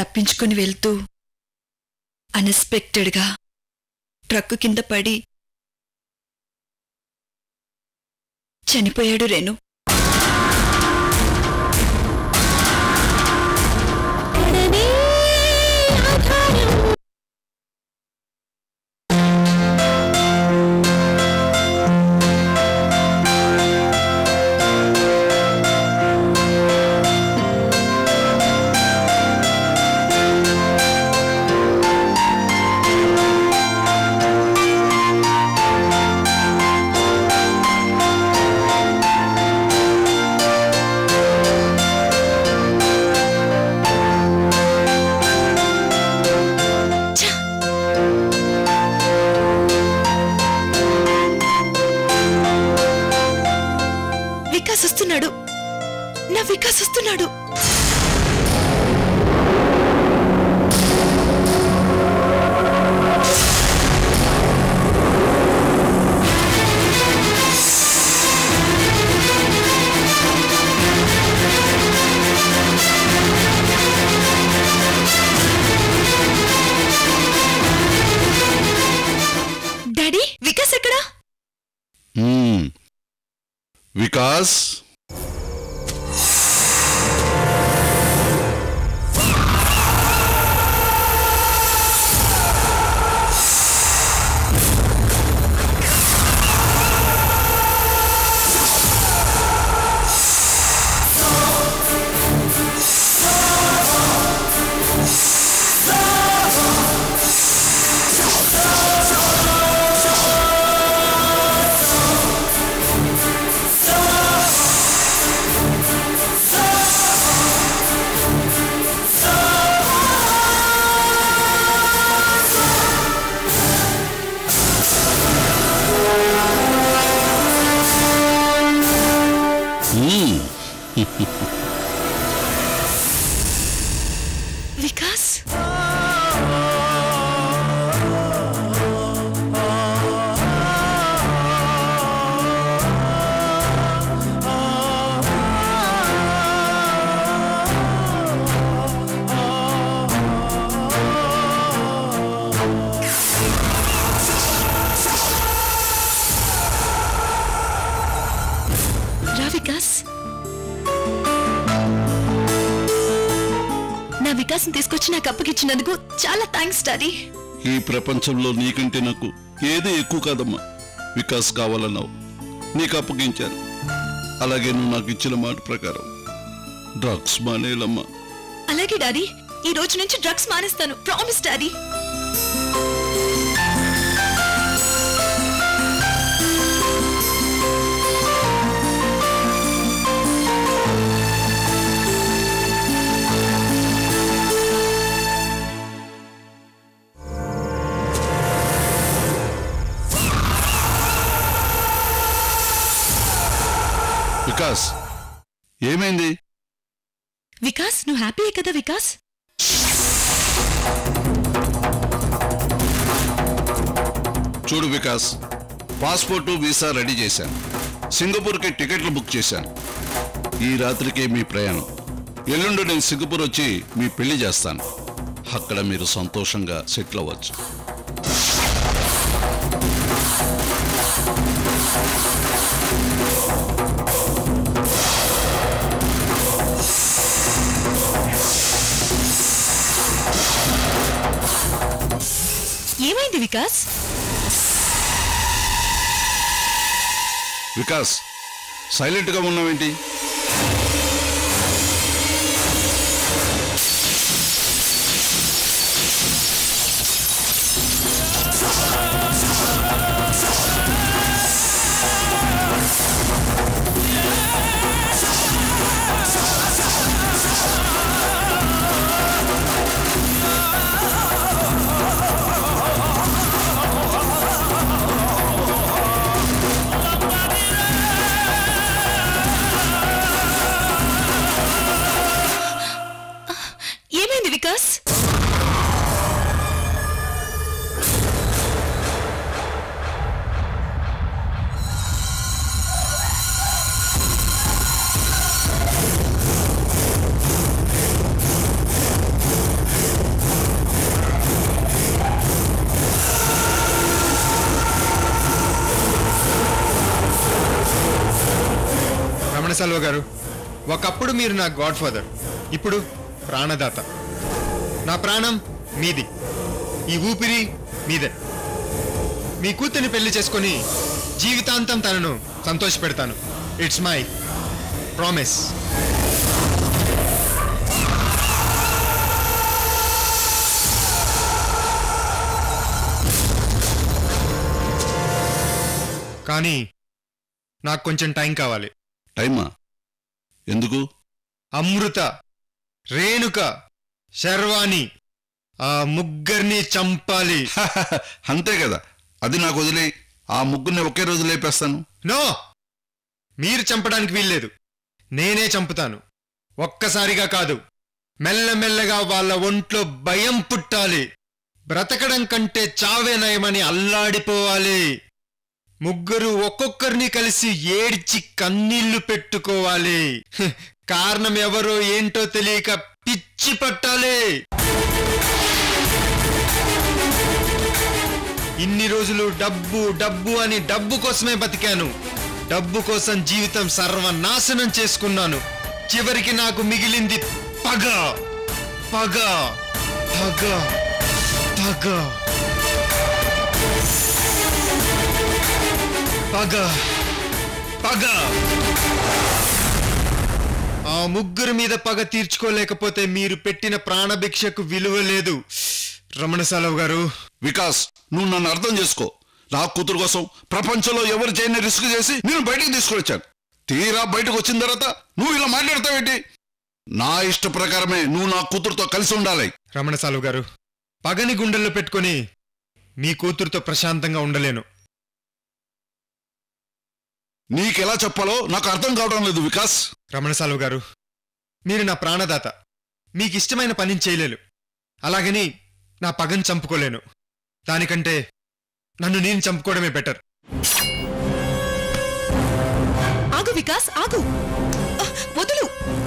తప్పించుకుని వెళ్తూ అన్ఎక్స్పెక్టెడ్గా ట్రక్కు కింద పడి చనిపోయాడు రేణు ఛ! వికాస్ వస్తున్నాడు నా వికాస్ వస్తున్నాడు డాడీ వికాస్ ఎక్కడా మ్మ్. వికాస్ మ్మ్. వికాస్ రా వికాస్ నా వికాసం తీసుకొచ్చి నాకు అప్పగిచ్చినందుకు చాలా థ్యాంక్స్ డాడీ ఈ ప్రపంచంలో నీకంటే నాకు ఏది ఎక్కువ కాదమ్మా వికాస్ కావాలన్నావు నీకు అప్పగించాను అలాగే నువ్వు నాకు ఇచ్చిన మాట ప్రకారం డ్రగ్స్ మానేలమ్మా అలాగే డాడీ ఈ రోజు నుంచి డ్రగ్స్ మానేస్తాను ప్రామిస్ డాడీ వికాస్ ఏమైంది వికాస్ నువ్వు హ్యాపీయే కదా వికాస్ చూడు వికాస్ పాస్పోర్టు వీసా రెడీ చేశాను సింగపూర్కి టికెట్లు బుక్ చేశాను ఈ రాత్రికి మీ ప్రయాణం ఎల్లుండి నేను సింగపూర్ వచ్చి మీ పెళ్లి చేస్తాను అక్కడ మీరు సంతోషంగా సెటిల్ అవ్వచ్చు ఏమైంది వికాస్ వికాస్ సైలెంట్గా ఉన్నావేంటి ఏమైంది వికాస్ సెల్వ గారు ఒకప్పుడు మీరు నా గాడ్ ఫాదర్ ఇప్పుడు ప్రాణదాత నా ప్రాణం మీది ఈ ఊపిరి మీదే మీ కూతుర్ని పెళ్లి చేసుకొని జీవితాంతం తనను సంతోషపెడతాను ఇట్స్ మై ప్రామిస్ కానీ నాకు కొంచెం టైం కావాలి టైమా ఎందుకు అమృత రేణుక శర్వాణి ఆ ముగ్గురిని చంపాలి అంతే కదా అది నాకు వదిలే ఆ ముగ్గురిని ఒకే రోజు లేపేస్తాను నో మీరు చంపడానికి వీల్లేదు నేనే చంపుతాను ఒక్కసారిగా కాదు మెల్లమెల్లగా వాళ్ళ ఒంట్లో భయం పుట్టాలి బ్రతకడం కంటే చావే నయమని అల్లాడిపోవాలి ముగ్గురు ఒక్కొక్కరిని కలిసి ఏడ్చి కన్నీళ్లు పెట్టుకోవాలి హ్, కారణం ఎవరో ఏంటో తెలియక పిచ్చి పట్టాలి ఇన్ని రోజులు డబ్బు డబ్బు అని డబ్బు కోసమే బతికాను డబ్బు కోసం జీవితం సర్వనాశనం చేసుకున్నాను చివరికి నాకు మిగిలింది పగ పగ పగ పగ పగ పగ ఆ ముగ్గురు మీద పగ తీర్చుకోలేకపోతే మీరు పెట్టిన ప్రాణభిక్షకు విలువ లేదు రమణసాలవ్ గారు వికాస్ నువ్వు నన్ను అర్థం చేసుకో నా కూతురు కోసం ప్రపంచంలో ఎవరు చేయని రిస్క్ చేసి నేను బయటికి తీసుకొచ్చాను తీరా బయటకు వచ్చిన తర్వాత నువ్వు ఇలా మాట్లాడతావేంటి నా ఇష్ట ప్రకారమే నువ్వు నా కూతురుతో కలిసి ఉండాలి రమణసాలవ్ గారు పగని గుండెల్లో పెట్టుకొని మీ కూతురుతో ప్రశాంతంగా ఉండలేను నీకెలా చెప్పాలో నాకు అర్థం కావడం లేదు వికాస్ రమణసాలవ్ గారు మీరు నా ప్రాణదాత మీకు ఇష్టమైన పనిని చేయలేను అలాగని నా పగని చంపుకోలేను దానికంటే నన్ను నేను చంపుకోవడమే బెటర్ ఆగు వికాస్ ఆగు ఆ, వదులు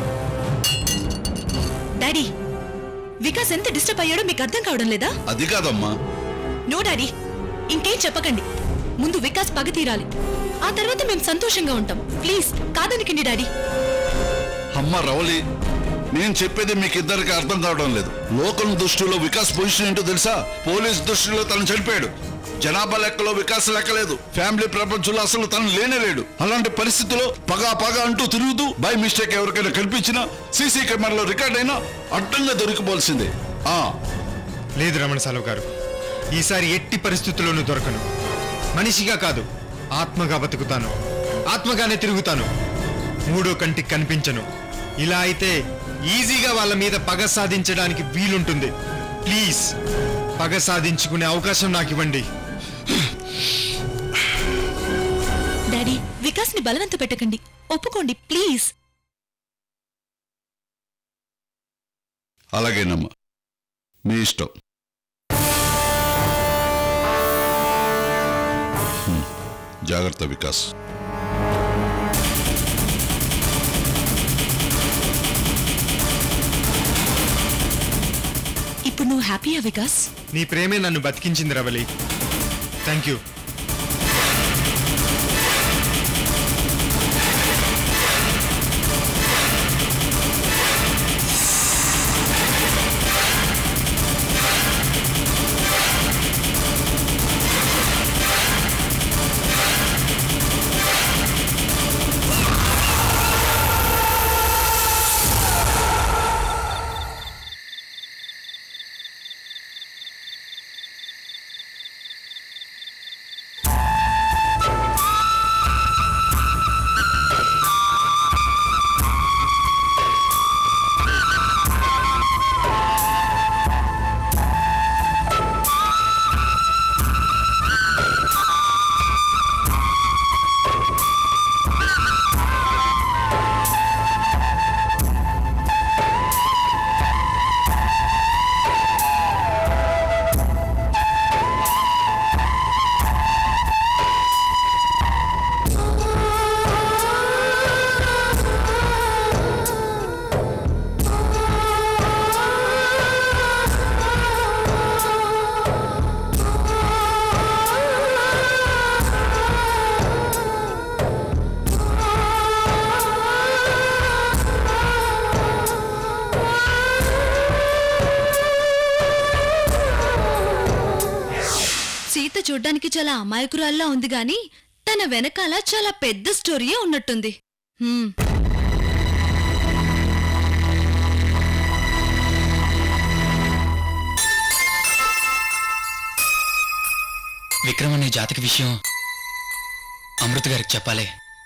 డాడీ వికాస్ ఎంత డిస్టర్బ్ అయ్యాడో మీకు అర్థం కావడం లేదా అది కాదమ్మా నో డాడీ ఇంకేం చెప్పకండి ముందు వికాస్ పగ తీరాలి ఆ తర్వాత మేము సంతోషంగా ఉంటాం ప్లీజ్ కాదనికండి డాడీ అమ్మ రవలి నేను చెప్పేది మీకు ఇద్దరికి అర్థం కావడం లేదు లోకం దృష్టిలో వికాస్ పొజిషన్ ఏంటో తెలుసా పోలీస్ దృష్టిలో తను చనిపోయాడు జనాభా లెక్కలో వికాస్ లెక్కలేదు ఫ్యామిలీ ప్రపంచంలో అసలు తను లేనేలేడు అలాంటి పరిస్థితుల్లో పగా పగా అంటూ తిరుగుతూ బై మిస్టేక్ ఎవరికైనా కనిపించినా సీసీ కెమెరాలో రికార్డ్ అయినా అడ్డంగా దొరికిపోవాల్సిందే ఆ లేదు రమణసాలవ్ గారు ఈసారి ఎట్టి పరిస్థితుల్లోనూ దొరకను మనిషిగా కాదు ఆత్మగా బతుకుతాను ఆత్మగానే తిరుగుతాను మూడో కంటికి కనిపించను ఇలా అయితే ఈజీగా వాళ్ళ మీద పగ సాధించడానికి వీలుంటుంది ప్లీజ్ పగ సాధించుకునే అవకాశం నాకు ఇవ్వండి డాడీ వికాస్ ని బలవంత పెట్టకండి ఒప్పుకోండి ప్లీజ్ అలాగేనమ్మా మీ ఇష్టం హ్మ్. జాగ్రత్త వికాస్ ఇప్పుడు నువ్వు హ్యాపీయా వికాస్ నీ ప్రేమే నన్ను బతికించింది రవలి థ్యాంక్ యూ చూడ్డానికి చాలా అమాయకురాల్లా ఉంది గాని తన వెనకాల చాలా పెద్ద స్టోరీయే ఉన్నట్టుంది హ్మ్. విక్రమ్ అనే జాతక విషయం అమృత గారికి చెప్పాలి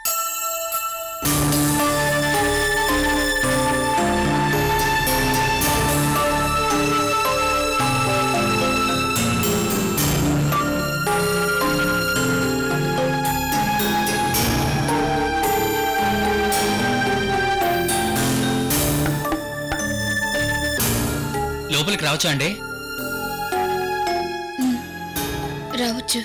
లోపలికి రావచ్చా అండి రావచ్చు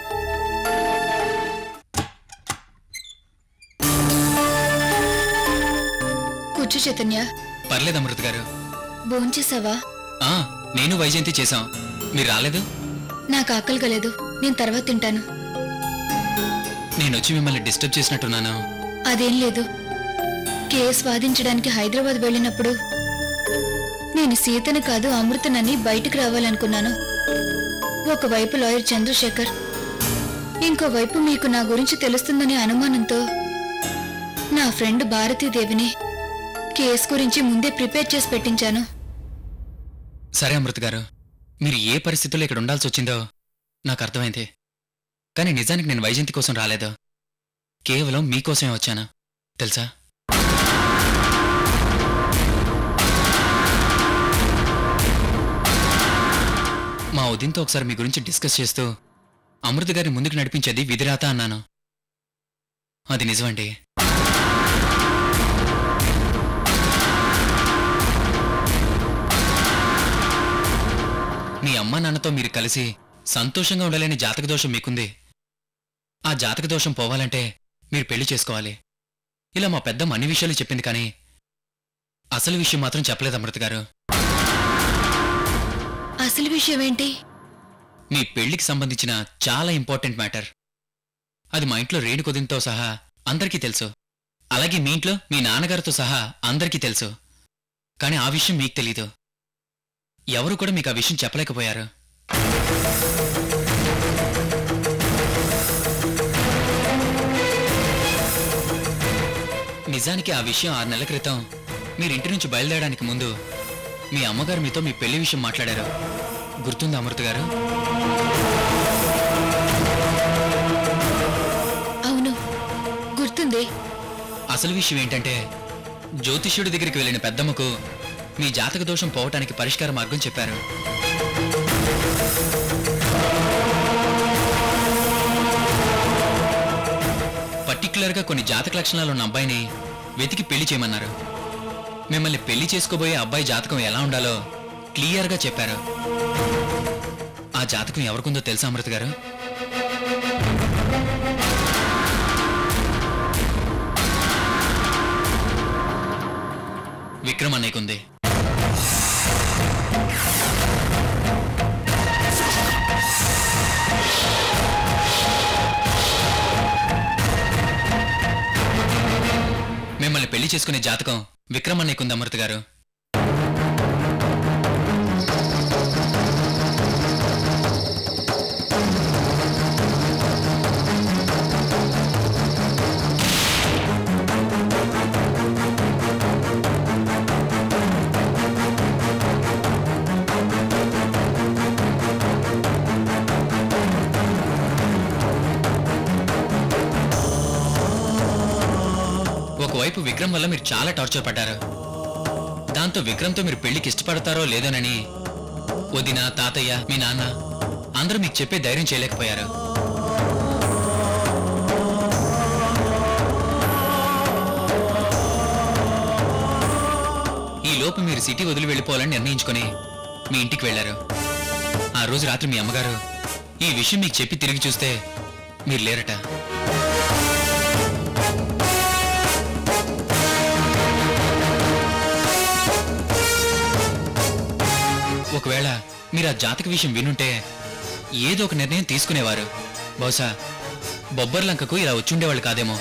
కూర్చో చైతన్య పర్లేదు అమృత గారు భోంచేసావా ఆ, నేను వైజయంతి చేశాం మీరు రాలేదు నాకు ఆకలి కలేదు నేను తర్వాత తింటాను నేను వచ్చి మిమ్మల్ని డిస్టర్బ్ చేసినట్టున్నాను అదేం లేదు కేసు వాదించడానికి హైదరాబాద్ వెళ్ళినప్పుడు నేను సీతను కాదు అమృతనని బయటకు రావాలనుకున్నాను ఒకవైపు లాయర్ చంద్రశేఖర్ ఇంకోవైపు మీకు నా గురించి తెలుస్తుందనే అనుమానంతో నా ఫ్రెండ్ భారతీదేవిని కేసు గురించి ముందే ప్రిపేర్ చేసి పెట్టించాను సరే అమృత గారు మీరు ఏ పరిస్థితుల్లో ఇక్కడ ఉండాల్సి వచ్చిందో నాకు అర్థమైంది కానీ నిజానికి నేను వైజయంతి కోసం రాలేదు కేవలం మీకోసమే వచ్చాను తెలుసా మా ఉదయంతో ఒకసారి మీ గురించి డిస్కస్ చేస్తూ అమృత గారి ముందుకు నడిపించేది విధిరాత అన్నాను అది నిజమండి మీ అమ్మ నాన్నతో మీరు కలిసి సంతోషంగా ఉండలేని జాతక దోషం మీకుంది ఆ జాతక దోషం పోవాలంటే మీరు పెళ్లి చేసుకోవాలి ఇలా మా పెద్దమ్మ అన్ని విషయాలు చెప్పింది కానీ అసలు విషయం మాత్రం చెప్పలేదు అమృత గారు అసలు విషయం ఏంటి మీ పెళ్లికి సంబంధించిన చాలా ఇంపార్టెంట్ మ్యాటర్ అది మా ఇంట్లో రేణుకొదింతో సహా అందరికీ తెలుసు అలాగే మీ ఇంట్లో మీ నాన్నగారితో సహా అందరికీ తెలుసు కానీ ఆ విషయం మీకు తెలీదు ఎవరు కూడా మీకు ఆ విషయం చెప్పలేకపోయారు నిజానికి ఆ విషయం ఆరు నెలల క్రితం మీరు ఇంటి నుంచి బయలుదేరడానికి ముందు మీ అమ్మగారు మీతో మీ పెళ్లి విషయం మాట్లాడారు గుర్తుందా అమృత గారు అవును గుర్తుంది అసలు విషయం ఏంటంటే జ్యోతిష్యుడి దగ్గరికి వెళ్ళిన పెద్దమ్మకు మీ జాతక దోషం పోవటానికి పరిష్కార మార్గం చెప్పారు పర్టికులర్గా కొన్ని జాతక లక్షణాలు ఉన్న అబ్బాయిని వెతికి పెళ్లి చేయమన్నారు మిమ్మల్ని పెళ్లి చేసుకోబోయే అబ్బాయి జాతకం ఎలా ఉండాలో క్లియర్గా చెప్పారు ఆ జాతకం ఎవరికుందో తెలుసా అమృత గారు విక్రమ్ అన్నయ్యకుంది మిమ్మల్ని పెళ్లి చేసుకునే జాతకం విక్రమ్ అన్నయ్యకుంది అమృత గారు ఒకవైపు విక్రమ్ వల్ల మీరు చాలా టార్చర్ పడ్డారు దాంతో విక్రమ్తో మీరు పెళ్లికి ఇష్టపడతారో లేదోనని వదిన తాతయ్య మీ నాన్న అందరూ మీకు చెప్పే ధైర్యం చేయలేకపోయారు ఈ లోపు మీరు సిటీ వదిలి వెళ్ళిపోవాలని నిర్ణయించుకొని మీ ఇంటికి వెళ్లారు ఆ రోజు రాత్రి మీ అమ్మగారు ఈ విషయం మీకు చెప్పి తిరిగి చూస్తే మీరు లేరట ఒకవేళ మీరు ఆ జాతక విషయం వినుంటే ఏదో ఒక నిర్ణయం తీసుకునేవారు బహుశా బొబ్బర్లంకకు ఇలా వచ్చుండేవాళ్ళు కాదేమో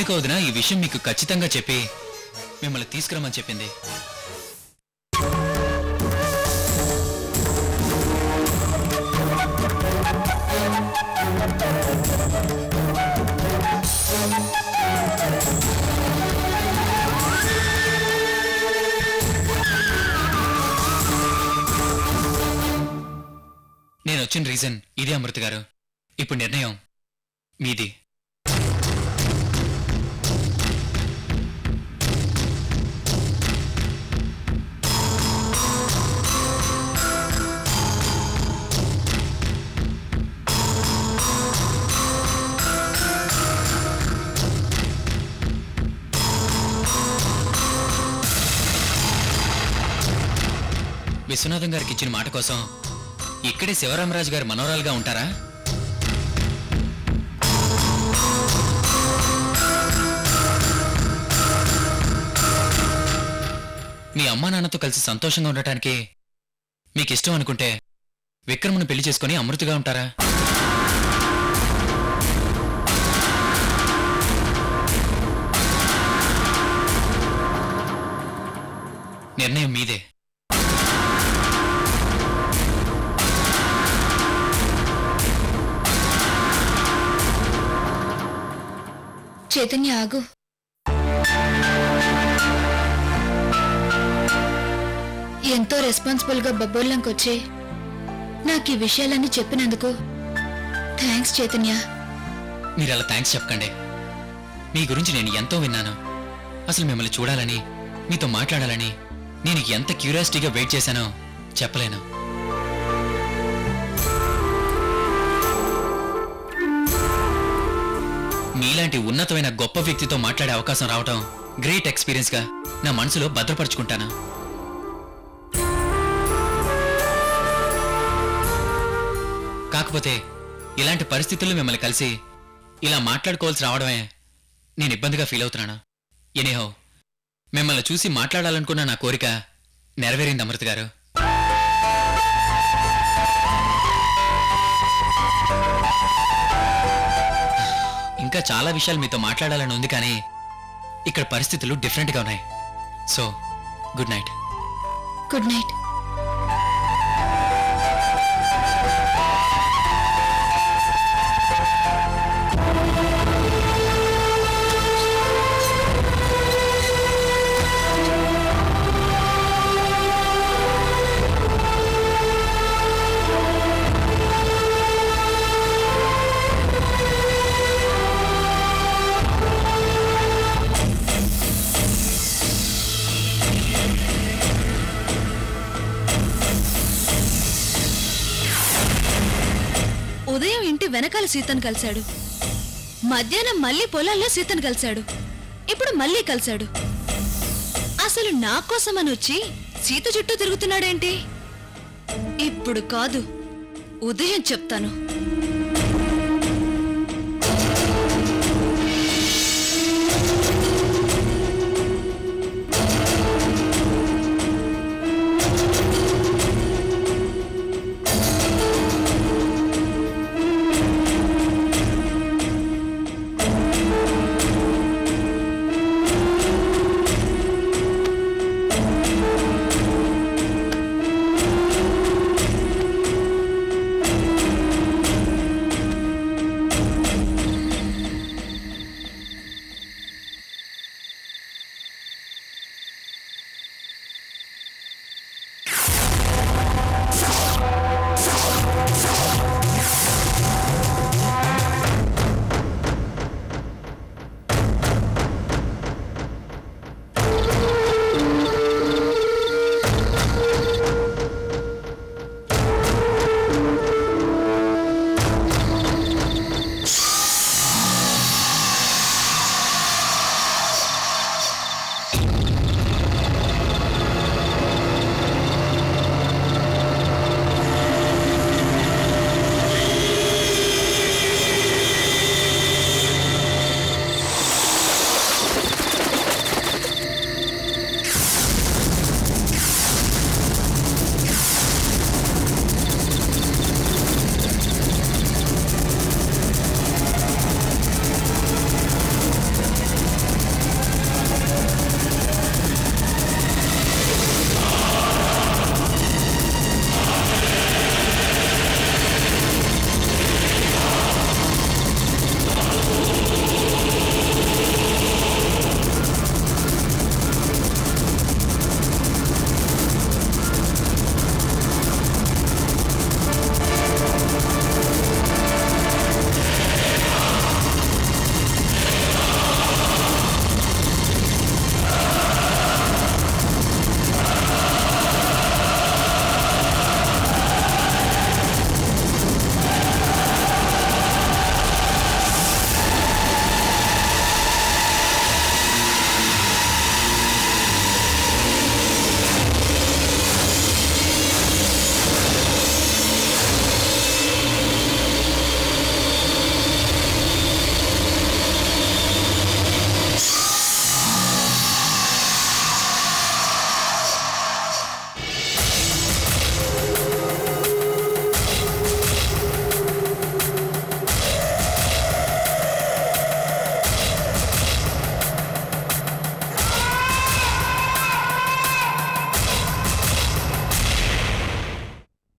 రేణుక వదిన ఈ విషయం మీకు ఖచ్చితంగా చెప్పి మిమ్మల్ని తీసుకురమ్మని చెప్పింది నేను వచ్చిన రీజన్ ఇదే అమృత గారు ఇప్పుడు నిర్ణయం మీది విశ్వనాథం గారికి ఇచ్చిన మాట కోసం ఇక్కడే శివరామరాజు గారు మనోరాలుగా ఉంటారా మీ అమ్మా నాన్నతో కలిసి సంతోషంగా ఉండటానికి మీకు ఇష్టం అనుకుంటే విక్రమ్ను పెళ్లి చేసుకుని అమృతగా ఉంటారా నిర్ణయం మీదే చైతన్య ఆగు ఎంతో రెస్పాన్సిబుల్ గా బబ్బోళ్ళంకి వచ్చి నాకు ఈ విషయాలన్నీ చెప్పినందుకు థ్యాంక్స్ చైతన్య మీరు అలా థ్యాంక్స్ చెప్పకండి మీ గురించి నేను ఎంతో విన్నాను అసలు మిమ్మల్ని చూడాలని మీతో మాట్లాడాలని నేను ఎంత క్యూరియాసిటీగా వెయిట్ చేశానో చెప్పలేను మీలాంటి ఉన్నతమైన గొప్ప వ్యక్తితో మాట్లాడే అవకాశం రావటం గ్రేట్ ఎక్స్పీరియన్స్గా నా మనసులో భద్రపరుచుకుంటాను కాకపోతే ఇలాంటి పరిస్థితుల్లో మిమ్మల్ని కలిసి ఇలా మాట్లాడుకోవాల్సి రావడమే నేను ఇబ్బందిగా ఫీల్ అవుతున్నాను ఎనీహో మిమ్మల్ని చూసి మాట్లాడాలనుకున్న నా కోరిక నెరవేరింది అమృత గారు ఇంకా చాలా విషయాలు మీతో మాట్లాడాలని ఉంది కానీ ఇక్కడ పరిస్థితులు డిఫరెంట్గా ఉన్నాయి so good night good night ఉదయం ఇంటి వెనకాల సీతను కలిశాడు మధ్యాహ్నం మళ్ళీ పొలాల్లో సీతను కలిశాడు ఇప్పుడు మళ్ళీ కలిశాడు అసలు నా కోసమని వచ్చి సీత చుట్టూ తిరుగుతున్నాడేంటి ఇప్పుడు కాదు ఉదయం చెప్తాను